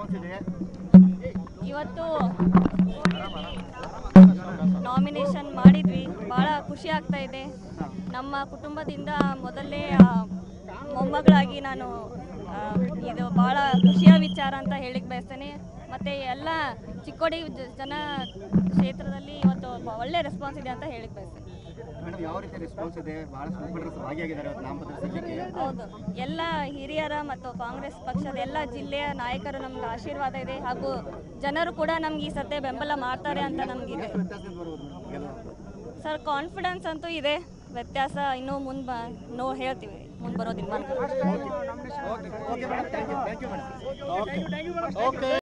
Response ಇದೆ ಇವತ್ತು nomination ಮಾಡಿದ್ವಿ ಭಾಳ ಖುಷಿ ಆಗ್ತಾ ಇದೆ ನಮ್ಮ ಕುಟುಂಬದಿಂದ ಮೊದಲನೇ ಆ, ಮೊಮ್ಮಗಳಾಗಿ ನಾನು ಆ, ಇದು ಭಾಳ ಖುಷಿಯ ವಿಚಾರ ಅಂತ ಹೇಳಿಕ್ ಬಯಸ್ತೇನೆ ಮತ್ತು ಎಲ್ಲ ಚಿಕ್ಕೋಡಿ ಜ- ಜನ ಕ್ಷೇತ್ರದಲ್ಲಿ ಇವತ್ತು ಬ- ಒಳ್ಳೆ ರೆಸ್ಪಾನ್ಸ್ ಇದೆ ಅಂತ ಹೇಳಿಕ್ ಬಯಸ್ತೇನೆ ಮೇಡಮ್ ಯಾವ ರೀತಿ ರೆಸ್ಪಾನ್ಸ್ ಇದೆ ಬಹಳಷ್ಟು ಮುಖಂಡರು ಭಾಗಿಯಾಗಿದ್ದಾರೆ ಇವತ್ತು ನಾಮಪತ್ರ ಸಲ್ಲಿಕೆ ಹೌದು ಎಲ್ಲ ಹಿರಿಯರ ಮತ್ತು ಕಾಂಗ್ರೆಸ್ ಪಕ್ಷದ ಎಲ್ಲ ಜಿಲ್ಲೆಯ ನಾಯಕರು ನಮ್ಗೆ ಆಶೀರ್ವಾದ ಇದೆ ಹಾಗೂ ಜನರು ಕೂಡ ನಮ್ಗೆ ಈ ಸತೆ ಬೆಂಬಲ ಮಾಡ್ತಾರೆ ಅಂತ ನಮಗಿದೆ ವ್ಯತ್ಯಾಸದಿಂದ ಬರ್ಬೋದು ಮೇಡಮ್ ಗೆಲುವು. ಸರ್ ಕಾನ್ಫಿಡೆನ್ಸ್ ಅಂತೂ ಇದೆ ವ್ಯತ್ಯಾಸ ಇನ್ನೂ ಮುಂದೆ ಬ ನೋ ಹೇಳ್ತೀವಿ ಮುಂದೆ ಬರೋ ದಿನ okay madam thank you thank you madam okay okay